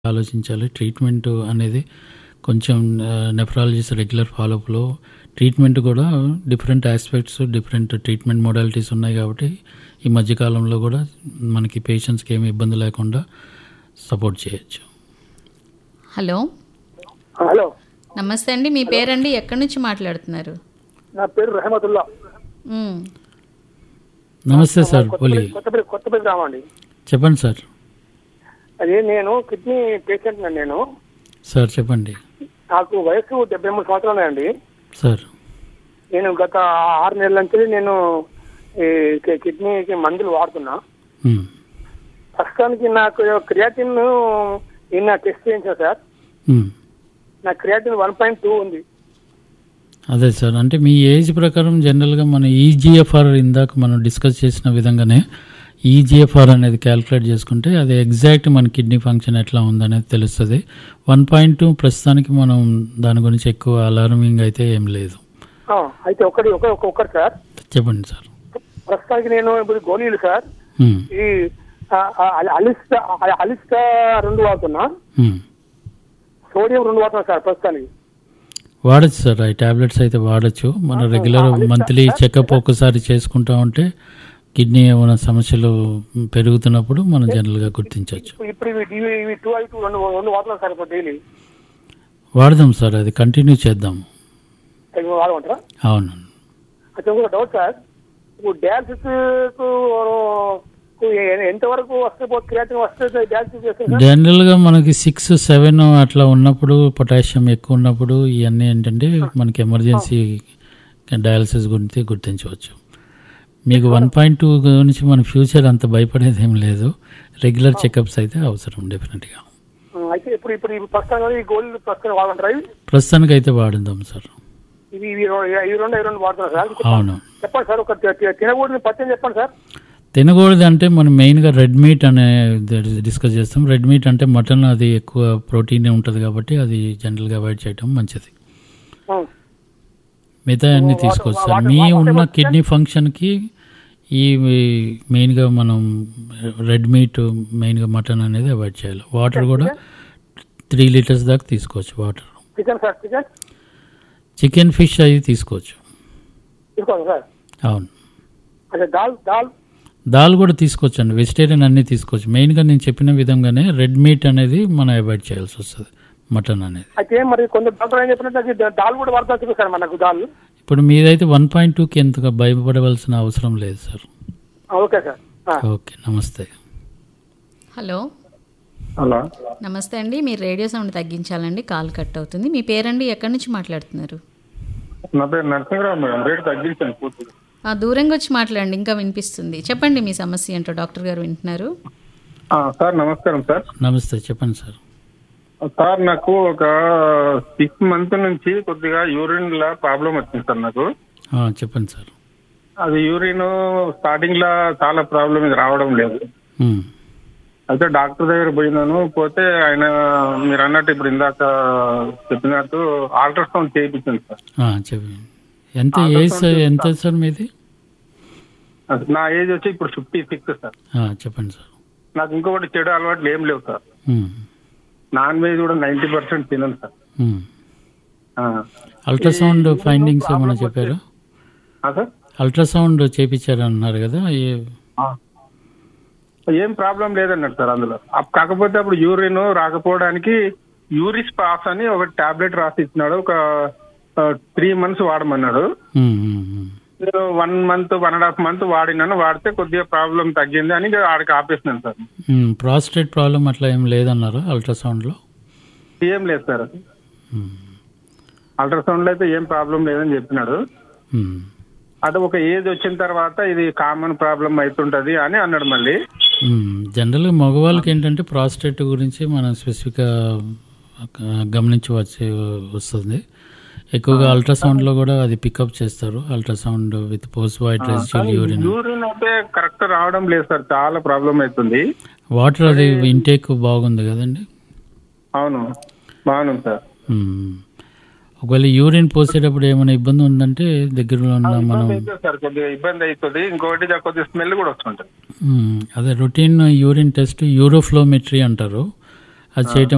ఆలోచించాలి ట్రీట్మెంట్ అనేది కొంచెం నెఫ్రాలజిస్ట్ రెగ్యులర్ ఫాలోఅప్లో ట్రీట్మెంట్ కూడా different aspects different treatment modalities ఉన్నాయి కాబట్టి ఈ మధ్యకాలంలో కూడా మనకి పేషెంట్స్కి ఏమి ఇబ్బంది లేకుండా సపోర్ట్ చేయొచ్చు హలో హలో నమస్తే అండి మీ పేరండి ఎక్కడి నుంచి మాట్లాడుతున్నారు నా పేరు రహమతుల్లా మ్, నమస్తే సార్ పోలి కొత్తపల్లి కొత్తపల్లి రామండి చెప్పండి సార్ అదే నేను కిడ్నీ పేషెంట్ నేను సార్ చెప్పండి నాకు వయసు డెబ్బై మూడు సంవత్సరాలు ఉన్నాయండి సార్ నేను గత ఆరు నెలల నుంచి నేను ఈ కి- కిడ్నీకి మందులు వాడుతున్నా ఉమ్, ప్రస్తుతానికి నాకు క్రియాటిన్ నిన్న టెస్ట్ చేయించా సార్ ఉమ్. నా క్రియాటిన్ వన్ పాయింట్ టూ ఉంది అదే సార్ అంటే మీ ఏజ్ ప్రకారం జనరల్గా మన ఈజీఎఫ్ఆర్ ఇందాక మనం డిస్కస్ చేసిన విధంగానే ఈజీఎఫ్ఆర్ అనేది క్యాలిక్యులేట్ చేసుకుంటే అది ఎగ్జాక్ట్ మన కిడ్నీ ఫంక్షన్ ఎట్లా ఉందనేది తెలుస్తుంది వన్ పాయింట్ టూ ప్రస్తుతానికి మనం దాని గురించి ఎక్కువ అలారమింగ్ అయితే ఏం లేదు ఆ, అయితే ఒకటి ఒక ఒక- ఒకటి సార్ చెప్పండి సార్ ప్రస్తుతానికి నేను ఇప్పుడు గోళీలు సార్ ఉమ్, ఈ ఆ, ఆ, అలిస్టా ఆ, అలిస్టా రెండు వాడుతున్నా ఉమ్. సోడియం రెండు వాడుతున్నా సార్ ప్రస్తుతానికి వాడచ్చు సార్ ఈ టాబ్లెట్స్ అయితే వాడచ్చు మన రెగ్యులర్ మంత్లీ చెకప్ ఒకసారి చేసుకుంటా ఉంటే కిడ్నీ ఏమైనా సమస్యలు పెరుగుతున్నప్పుడు మనం జనరల్గా గుర్తించవచ్చు ఇప్పుడు ఇప్పుడు ఇవి ఇవి ఇవి టూ ఐ టూ రెండు రెండు వాడుతున్నాం సార్ ఇప్పుడు డైలీ వాడదాం సార్ అది కంటిన్యూ చేద్దాం తగిన వాడమంటారా అవును అయితే ఇంకొక డౌట్ సార్ ఇప్పుడు డయాలసిస్ ఎంతవరకు వస్తే క్రియాటిన్ వస్తే డయాలసిస్ చేస్తే సార్ జనరల్గా మనకి సిక్స్ సెవెన్ అట్లా ఉన్నప్పుడు పొటాషియం ఎక్కువ ఉన్నప్పుడు ఇవన్నీ ఏంటంటే మనకి ఎమర్జెన్సీ డయాలసిస్ గురించి గుర్తించవచ్చు మీకు వన్ పాయింట్ టూ గురించి మన ఫ్యూచర్ అంత భయపడేది ఏం లేదు రెగ్యులర్ చెకప్స్ అయితే అవసరం డెఫినెట్గా ఆ, అయితే ఇప్పుడు ఇప్పుడు ఇవి ప్రస్తుతం ఈ గోల్డ్ ప్రస్తుతం వాడమంటారా ఇవి ప్రస్తుతానికి అయితే వాడుదాం సార్ ఇవి ఇవి రో- ఇవి రెండు ఇవి రెండు వాడుతున్నారు సార్ అవును చెప్పండి సార్ ఒక తి- తి- తినకూడని పచ్చని చెప్పండి సార్ తినకూడదు అంటే మనం మెయిన్గా రెడ్ మీట్ అనే డిస్కస్ చేస్తాం రెడ్ మీట్ అంటే మటన్ అది ఎక్కువ ప్రోటీన్ ఉంటుంది కాబట్టి అది జనరల్గా అవాయిడ్ చేయడం మంచిది ఆ, మిగతా అన్ని తీసుకోవచ్చు సార్ మీ ఉన్న కిడ్నీ ఫంక్షన్కి ఈ మెయిన్గా మనం రెడ్ మీట్ మెయిన్గా మటన్ అనేది అవాయిడ్ చేయాలి వాటర్ కూడా త్రీ లీటర్స్ దాకా తీసుకోవచ్చు water chicken sir chicken chicken fish అవి తీసుకోవచ్చు తీసుకోండి సార్ అవును అదే దాల్ దాల్ దాల్ కూడా తీసుకోవచ్చు అండి వెజిటేరియన్ అన్నీ తీసుకోవచ్చు మెయిన్గా నేను చెప్పిన విధంగానే రెడ్ మీట్ అనేది మనం అవాయిడ్ చేయాల్సి వస్తుంది మటన్ అనేది అయితే మరి కొందరు డాక్టర్ ఏం చెప్పినట్టు దాల్ కూడా వాడతారు సార్ మనకు దాల్ ఇప్పుడు మీదైతే వన్ పాయింట్ టూకి ఎంతగా భయపడవలసిన అవసరం లేదు సార్ ఆ, ఓకే సార్ ఆ. ఓకే నమస్తే హలో హలో నమస్తే అండి మీరు రేడియో సౌండ్ తగ్గించాలండి కాల్ కట్ అవుతుంది మీ పేరండి ఎక్కడి నుంచి మాట్లాడుతున్నారు నా పేరు నరసింహరావు మేడం రేటు తగ్గించాను పూర్తిగా ఆ, దూరంగా వచ్చి మాట్లాడండి ఇంకా వినిపిస్తుంది చెప్పండి మీ సమస్య ఏంటో డాక్టర్ గారు వింటున్నారు ఆ, సార్ నమస్కారం సార్ నమస్తే చెప్పండి సార్ సార్ నాకు ఒక సిక్స్ మంత్ నుంచి కొద్దిగా యూరిన్ లా ప్రాబ్లం వచ్చింది సార్ నాకు ఆ, చెప్పండి సార్ అది యూరిన్ స్టార్టింగ్ లా చాలా ప్రాబ్లం ఇది రావడం లేదు ఉమ్, అయితే డాక్టర్ దగ్గర పోయినాను పోతే ఆయన మీరు అన్నట్టు ఇప్పుడు ఇందాక చెప్పినట్టు అల్ట్రాసౌండ్ చేయించింది సార్ ఆ, చెప్పండి ఎంత ఏజ్ సార్ ఎంత సార్ మీది అది నా ఏజ్ వచ్చి ఇప్పుడు ఫిఫ్టీ సిక్స్ సార్ ఆ, చెప్పండి సార్ నాకు ఇంకొకటి చెడు అలవాట్లు ఏం లేవు సార్ ఉమ్, నాన్ వెజ్ కూడా నైంటీ పర్సెంట్ తినను సార్ ఉమ్. ఆ. అల్ట్రాసౌండ్ ఫైండింగ్స్ ఏమైనా చెప్పారా ఆ, సార్ అల్ట్రాసౌండ్ చేపించారన్నారు కదా ఏ- ఆ. ఏం ప్రాబ్లం లేదన్నాడు సార్ అందులో అప్- కాకపోతే అప్పుడు యూరిన్ రాకపోవడానికి యూరిస్ పాస్ అని ఒక టాబ్లెట్ రాసి ఇచ్చినాడు ఒక త్రీ మంత్స్ వాడమన్నాడు ఉమ్, ఉమ్, ఉమ్. నేను one month one and half month వాడినాను వాడితే కొద్దిగా ప్రాబ్లం తగ్గింది అని ఇక ఆడికి ఆపేసినాను సార్ ఉమ్, ప్రాస్టేట్ ప్రాబ్లం అట్లా ఏం లేదన్నారు అల్ట్రాసౌండ్లో ఏం లేదు సార్ ఉమ్, అల్ట్రాసౌండ్ లో అయితే ఏం ప్రాబ్లం లేదని చెప్పినాడు ఉమ్. అది ఒక ఏజ్ వచ్చిన తర్వాత ఇది కామన్ ప్రాబ్లం అవుతుంటది అని అన్నాడు మళ్ళీ మ్మ్. జనరల్గా మగవాళ్ళకి ఏంటంటే ప్రాస్టేట్ గురించి మనం స్పెసిఫిక్గా గమనించవచ్చి వస్తుంది ఎక్కువగా అల్ట్రాసౌండ్లో కూడా అది పికప్ చేస్తారు ultrasound with post void residual urine urine అయితే కరెక్ట్ రావడం లేదు సార్ చాలా ప్రాబ్లం అవుతుంది వాటర్ అది ఇంటేక్ బాగుంది కదండి అవును బాగుంది సార్ మ్మ్. ఒకవేళ యూరిన్ పోసేటప్పుడు ఏమైనా ఇబ్బంది ఉందంటే దగ్గరలో ఉన్న మనం ఇబ్బంది అవుతుంది సార్ కొద్దిగా ఇబ్బంది అవుతుంది ఇంకొకటి జర కొద్దిగా స్మెల్ కూడా వస్తుంటది మ్మ్. అదే రొటీన్ యూరిన్ టెస్ట్ యూరోఫ్లోమెట్రీ అంటారు అది చేయటం